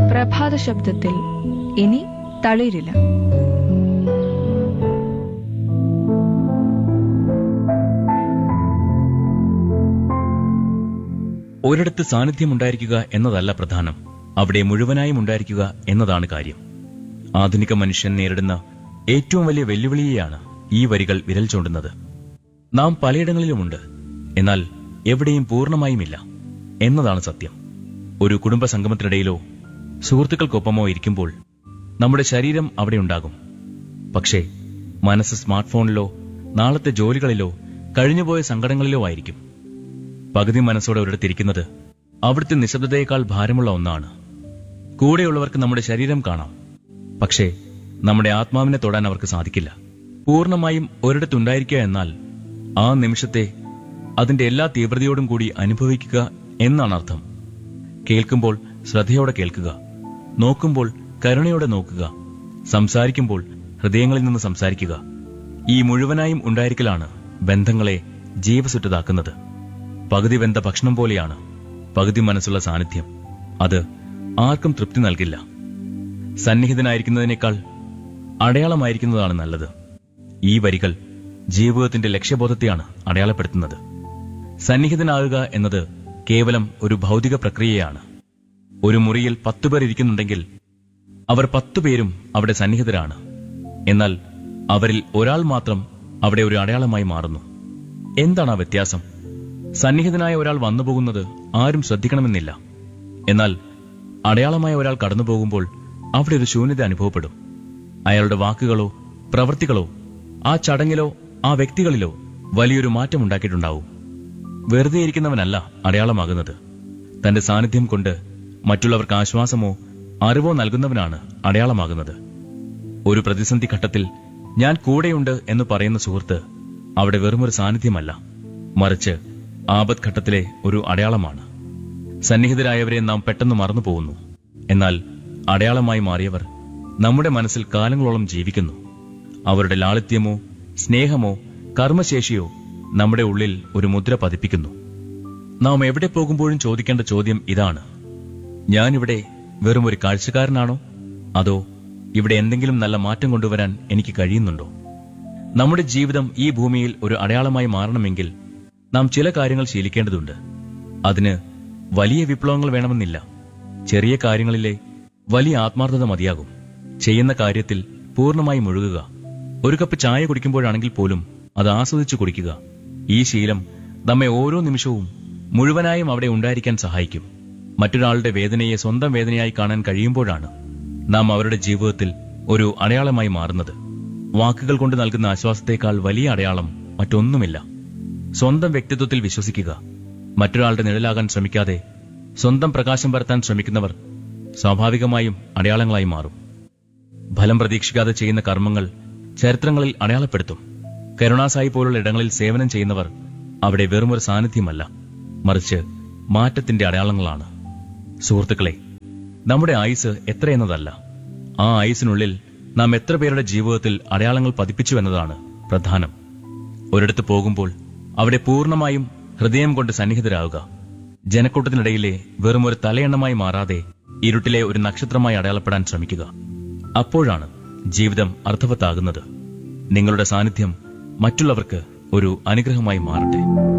പ്രഭാത ശബ്ദത്തിൽ ഇനി തളിരില്ല ഒരിടത്ത് സാന്നിധ്യമുണ്ടായിരിക്കുക എന്നതല്ല പ്രധാനം അവിടെ മുഴുവനായും ഉണ്ടായിരിക്കുക എന്നതാണ് കാര്യം ആധുനിക മനുഷ്യൻ നേരിടുന്ന ഏറ്റവും വലിയ വെല്ലുവിളിയെയാണ് ഈ വരികൾ വിരൽ ചൂണ്ടുന്നത് നാം പലയിടങ്ങളിലുമുണ്ട് എന്നാൽ എവിടെയും പൂർണ്ണമായുമില്ല എന്നതാണ് സത്യം ഒരു കുടുംബ സംഗമത്തിനിടയിലോ സുഹൃത്തുക്കൾക്കൊപ്പമോ ഇരിക്കുമ്പോൾ നമ്മുടെ ശരീരം അവിടെ ഉണ്ടാകും പക്ഷേ മനസ്സ് സ്മാർട്ട് ഫോണിലോ നാളത്തെ ജോലികളിലോ കഴിഞ്ഞുപോയ സങ്കടങ്ങളിലോ ആയിരിക്കും പകുതി മനസ്സോടെ ഒരിടത്തിരിക്കുന്നത് അവിടുത്തെ നിശബ്ദതയേക്കാൾ ഭാരമുള്ള ഒന്നാണ് കൂടെയുള്ളവർക്ക് നമ്മുടെ ശരീരം കാണാം പക്ഷേ നമ്മുടെ ആത്മാവിനെ തൊടാൻ അവർക്ക് സാധിക്കില്ല പൂർണ്ണമായും ഒരിടത്തുണ്ടായിരിക്കുക എന്നാൽ ആ നിമിഷത്തെ അതിന്റെ എല്ലാ തീവ്രതയോടും കൂടി അനുഭവിക്കുക എന്നാണ് അർത്ഥം കേൾക്കുമ്പോൾ ശ്രദ്ധയോടെ കേൾക്കുക നോക്കുമ്പോൾ കരുണയോടെ നോക്കുക സംസാരിക്കുമ്പോൾ ഹൃദയങ്ങളിൽ നിന്ന് സംസാരിക്കുക ഈ മുഴുവനായും ഉണ്ടായിരിക്കലാണ് ബന്ധങ്ങളെ ജീവസുറ്റതാക്കുന്നത് പകുതി വെന്ത ഭക്ഷണം പോലെയാണ് പകുതി മനസ്സുള്ള സാന്നിധ്യം അത് ആർക്കും തൃപ്തി നൽകില്ല സന്നിഹിതനായിരിക്കുന്നതിനേക്കാൾ അടയാളമായിരിക്കുന്നതാണ് നല്ലത് ഈ വരികൾ ജീവിതത്തിന്റെ ലക്ഷ്യബോധത്തെയാണ് അടയാളപ്പെടുത്തുന്നത് സന്നിഹിതനാകുക എന്നത് കേവലം ഒരു ഭൗതിക പ്രക്രിയയാണ് ഒരു മുറിയിൽ പത്തുപേർ ഇരിക്കുന്നുണ്ടെങ്കിൽ അവർ പത്തുപേരും അവിടെ സന്നിഹിതരാണ് എന്നാൽ അവരിൽ ഒരാൾ മാത്രം അവിടെ ഒരു അടയാളമായി മാറുന്നു എന്താണ് ആ വ്യത്യാസം സന്നിഹിതനായ ഒരാൾ വന്നു പോകുന്നത് ആരും ശ്രദ്ധിക്കണമെന്നില്ല എന്നാൽ അടയാളമായ ഒരാൾ കടന്നു പോകുമ്പോൾ അവിടെ ഒരു ശൂന്യത അനുഭവപ്പെടും അയാളുടെ വാക്കുകളോ പ്രവൃത്തികളോ ആ ചടങ്ങിലോ ആ വ്യക്തികളിലോ വലിയൊരു മാറ്റം ഉണ്ടാക്കിയിട്ടുണ്ടാവും വെറുതെ ഇരിക്കുന്നവനല്ല അടയാളമാകുന്നത് തന്റെ സാന്നിധ്യം കൊണ്ട് മറ്റുള്ളവർക്ക് ആശ്വാസമോ അറിവോ നൽകുന്നവനാണ് അടയാളമാകുന്നത് ഒരു പ്രതിസന്ധി ഘട്ടത്തിൽ ഞാൻ കൂടെയുണ്ട് എന്ന് പറയുന്ന സുഹൃത്ത് അവിടെ വെറുമൊരു സാന്നിധ്യമല്ല മറിച്ച് ആപത് ഘട്ടത്തിലെ ഒരു അടയാളമാണ് സന്നിഹിതരായവരെ നാം പെട്ടെന്ന് മറന്നു പോകുന്നു എന്നാൽ അടയാളമായി മാറിയവർ നമ്മുടെ മനസ്സിൽ കാലങ്ങളോളം ജീവിക്കുന്നു അവരുടെ ലാളിത്യമോ സ്നേഹമോ കർമ്മശേഷിയോ നമ്മുടെ ഉള്ളിൽ ഒരു മുദ്ര പതിപ്പിക്കുന്നു നാം എവിടെ പോകുമ്പോഴും ചോദിക്കേണ്ട ചോദ്യം ഇതാണ് ഞാനിവിടെ വെറും ഒരു കാഴ്ചക്കാരനാണോ അതോ ഇവിടെ എന്തെങ്കിലും നല്ല മാറ്റം കൊണ്ടുവരാൻ എനിക്ക് കഴിയുന്നുണ്ടോ നമ്മുടെ ജീവിതം ഈ ഭൂമിയിൽ ഒരു അടയാളമായി മാറണമെങ്കിൽ നാം ചില കാര്യങ്ങൾ ശീലിക്കേണ്ടതുണ്ട് അതിന് വലിയ വിപ്ലവങ്ങൾ വേണമെന്നില്ല ചെറിയ കാര്യങ്ങളിലെ വലിയ ആത്മാർത്ഥത മതിയാകും ചെയ്യുന്ന കാര്യത്തിൽ പൂർണ്ണമായി മുഴുകുക ഒരു കപ്പ് ചായ കുടിക്കുമ്പോഴാണെങ്കിൽ പോലും അത് ആസ്വദിച്ചു കുടിക്കുക ഈ ശീലം നമ്മെ ഓരോ നിമിഷവും മുഴുവനായും അവിടെ ഉണ്ടായിരിക്കാൻ സഹായിക്കും മറ്റൊരാളുടെ വേദനയെ സ്വന്തം വേദനയായി കാണാൻ കഴിയുമ്പോഴാണ് നാം അവരുടെ ജീവിതത്തിൽ ഒരു അടയാളമായി മാറുന്നത് വാക്കുകൾ കൊണ്ട് നൽകുന്ന ആശ്വാസത്തേക്കാൾ വലിയ അടയാളം മറ്റൊന്നുമില്ല സ്വന്തം വ്യക്തിത്വത്തിൽ വിശ്വസിക്കുക മറ്റൊരാളുടെ നിഴലാകാൻ ശ്രമിക്കാതെ സ്വന്തം പ്രകാശം പരത്താൻ ശ്രമിക്കുന്നവർ സ്വാഭാവികമായും അടയാളങ്ങളായി മാറും ഫലം പ്രതീക്ഷിക്കാതെ ചെയ്യുന്ന കർമ്മങ്ങൾ ചരിത്രങ്ങളിൽ അടയാളപ്പെടുത്തും കരുണാസായി പോലുള്ള ഇടങ്ങളിൽ സേവനം ചെയ്യുന്നവർ അവിടെ വെറുമൊരു സാന്നിധ്യമല്ല മറിച്ച് മാറ്റത്തിന്റെ അടയാളങ്ങളാണ് സുഹൃത്തുക്കളെ നമ്മുടെ ആയുസ് എത്രയെന്നതല്ല ആ ആയുസിനുള്ളിൽ നാം എത്ര പേരുടെ ജീവിതത്തിൽ അടയാളങ്ങൾ പതിപ്പിച്ചു എന്നതാണ് പ്രധാനം ഒരിടത്ത് പോകുമ്പോൾ അവിടെ പൂർണ്ണമായും ഹൃദയം കൊണ്ട് സന്നിഹിതരാകുക ജനക്കൂട്ടത്തിനിടയിലെ വെറും ഒരു തലയെണ്ണമായി മാറാതെ ഇരുട്ടിലെ ഒരു നക്ഷത്രമായി അടയാളപ്പെടാൻ ശ്രമിക്കുക അപ്പോഴാണ് ജീവിതം അർത്ഥവത്താകുന്നത് നിങ്ങളുടെ സാന്നിധ്യം മറ്റുള്ളവർക്ക് ഒരു അനുഗ്രഹമായി മാറട്ടെ